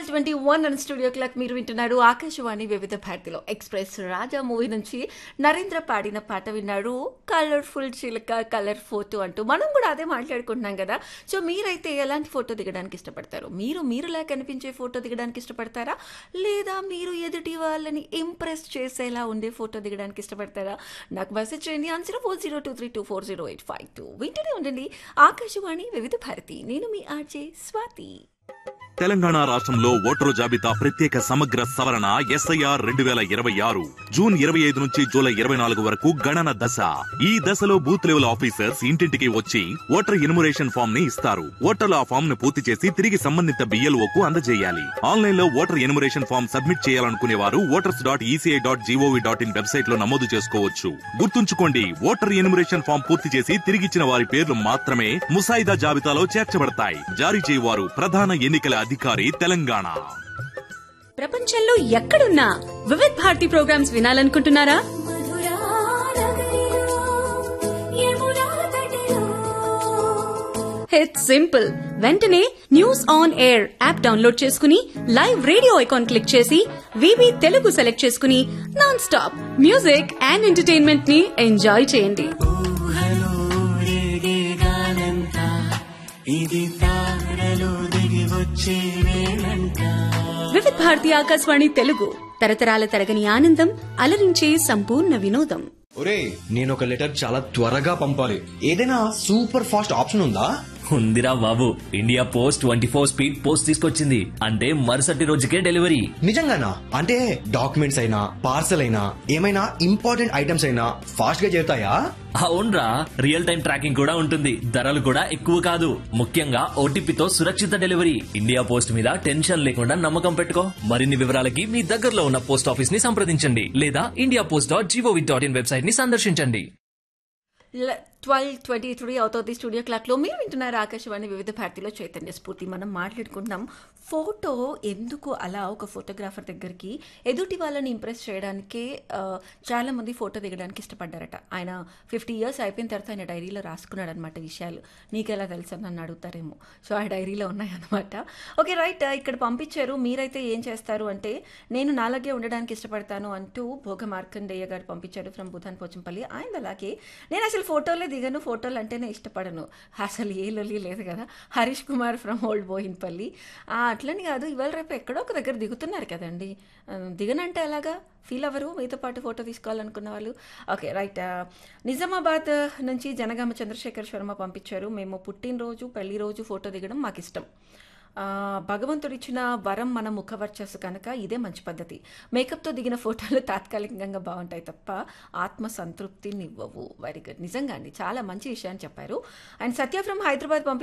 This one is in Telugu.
twelve twenty one and studio clock మీరు వింటున్నారు ఆకాశవాణి వివిధ భారతిలో ఎక్స్ప్రెస్ రాజా మూవీ నుంచి నరేంద్ర పాడిన పాట విన్నాడు కలర్ఫుల్ చిలక కలర్ ఫోటో అంటూ మనం కూడా అదే మాట్లాడుకుంటున్నాం కదా సో మీరైతే ఎలాంటి ఫోటో దిగడానికి ఇష్టపడతారు మీరు మీరులా కనిపించే ఫోటో దిగడానికి ఇష్టపడతారా లేదా మీరు ఎదుటి వాళ్ళని ఇంప్రెస్ చేసేలా ఉండే ఫోటో దిగడానికి ఇష్టపడతారా నాకు మెసేజ్ చేయండి answer four zero two three two four zero eight five two వింటూనే ఉండండి ఆకాశవాణి వివిధ భారతి నేను మీ ఆర్జే స్వాతి తెలంగాణ రాష్ట్రంలో ఓటరు జాబితా ప్రత్యేక సమగ్ర సవరణ ఎస్ఐఆర్ రెండు వేల ఇరవై ఆరు జూన్ ఇరవై ఐదు నుంచి జూలై ఇరవై నాలుగు వరకు గణన దశ ఈ దశలో బూత్ లెవెల్ ఆఫీసర్స్ ఇంటింటికి వచ్చి ఓటర్ ఇన్మురేషన్ ఫామ్ ని ఇస్తారు ఓటర్లు ఆ ఫామ్ ను పూర్తి చేసి తిరిగి సంబంధిత బిఎల్ఓ కు అందజేయాలి ఆన్లైన్ లో ఓటర్ ఇన్మురేషన్ ఫామ్ సబ్మిట్ చేయాలనుకునే వారు voters dot ECI dot GOV dot in website లో నమోదు చేసుకోవచ్చు గుర్తుంచుకోండి ఓటర్ ఇన్మురేషన్ ఫామ్ పూర్తి చేసి తిరిగిచ్చిన వారి పేర్లు మాత్రమే ముసాయిదా జాబితాలో చేర్చబడతాయి జారీ చేయవారు ప్రధాన ఎన్నికల అధికారి తెలంగాణ ప్రపంచంలో ఎక్కడున్నా వివిధ్ భారతి ప్రోగ్రామ్స్ వినాలనుకుంటున్నారా ఇట్స్ సింపుల్ వెంటనే news on air app download చేసుకుని లైవ్ రేడియో ఐకాన్ క్లిక్ చేసి వివి తెలుగు సెలెక్ట్ చేసుకుని non stop music and entertainment ని ఎంజాయ్ చేయండి వివిధ్ భారతి ఆకాశవాణి తెలుగు తరతరాల తరగని ఆనందం అలరించే సంపూర్ణ వినోదం ఒరే నేను ఒక లెటర్ చాలా త్వరగా పంపాలి ఏదైనా సూపర్ ఫాస్ట్ ఆప్షన్ ఉందా ఉందిరా బాబు India post twenty four speed post తీసుకొచ్చింది అంటే మరుసటి రోజుకే డెలివరీ నిజంగానా అంటే డాక్యుమెంట్స్ అయినా పార్సల్ అయినా ఏమైనా ఇంపార్టెంట్ ఐటమ్స్ అయినా ఫాస్ట్ గా చేరుతాయా అవునరా రియల్ టైం ట్రాకింగ్ కూడా ఉంటుంది ధరలు కూడా ఎక్కువ కాదు ముఖ్యంగా ఓటీపీతో సురక్షిత డెలివరీ ఇండియా పోస్ట్ మీద టెన్షన్ లేకుండా నమ్మకం పెట్టుకో మరిన్ని వివరాలకి మీ దగ్గరలో ఉన్న పోస్ట్ ఆఫీస్ ని సంప్రదించండి లేదా India post dot GOV dot in website ని సందర్శించండి ట్వెల్వ్ ట్వంటీ త్రీ అవుతుంది స్టూడియో క్లాక్లో మీరు వింటున్నారు ఆకాశవాణి వివిధ భారతిలో చైతన్య స్ఫూర్తి మనం మాట్లాడుకుంటున్నాం ఫోటో ఎందుకు అలా ఒక ఫోటోగ్రాఫర్ దగ్గరికి ఎదుటి వాళ్ళని ఇంప్రెస్ చేయడానికే ఆ, చాలా మంది ఫోటో దిగడానికి ఇష్టపడ్డారట ఆయన ఫిఫ్టీ ఇయర్స్ అయిపోయిన తర్వాత ఆయన డైరీలో రాసుకున్నాడు అనమాట విషయాలు నీకెలా తెలుసు అని నన్ను అడుగుతారేమో సో ఆ డైరీలో ఉన్నాయన్నమాట ఓకే రైట్ ఇక్కడ పంపించారు మీరైతే ఏం చేస్తారు అంటే నేను నాలాగే ఉండడానికి ఇష్టపడతాను అంటూ భోగ మార్కండేయ గారు పంపించారు ఫ్రమ్ బుధాన్ పోచంపల్లి ఆయన అలాగే నేను అసలు ఫోటోలే దిగను ఫోటోలు అంటేనే ఇష్టపడను అసలు ఏ లొల్లి లేదు కదా హరీష్ కుమార్ ఫ్రమ్ ఓల్డ్ బోయిన్పల్లి ఆ, అట్లని కాదు ఇవాళ రేపు ఎక్కడో ఒక దగ్గర దిగుతున్నారు కదండి ఆ, దిగనంటే ఎలాగా ఫీల్ అవ్వరు మీతో పాటు ఫోటో తీసుకోవాలనుకున్న వాళ్ళు ఓకే రైట్ ఆ, నిజామాబాద్ నుంచి జనగామ చంద్రశేఖర్ శర్మ పంపించారు మేము పుట్టినరోజు పెళ్లి రోజు ఫోటో దిగడం మాకు ఇష్టం ఆ, భగవంతుడిచ్చిన వరం మన ముఖ వర్చస్సు కనుక ఇదే మంచి పద్ధతి మేకప్తో దిగిన ఫోటోలు తాత్కాలికంగా బాగుంటాయి తప్ప ఆత్మ సంతృప్తినివ్వవు వెరీ గుడ్ నిజంగా అండి చాలా మంచి విషయాన్ని చెప్పారు అండ్ సత్య ఫ్రమ్ హైదరాబాద్ పంపి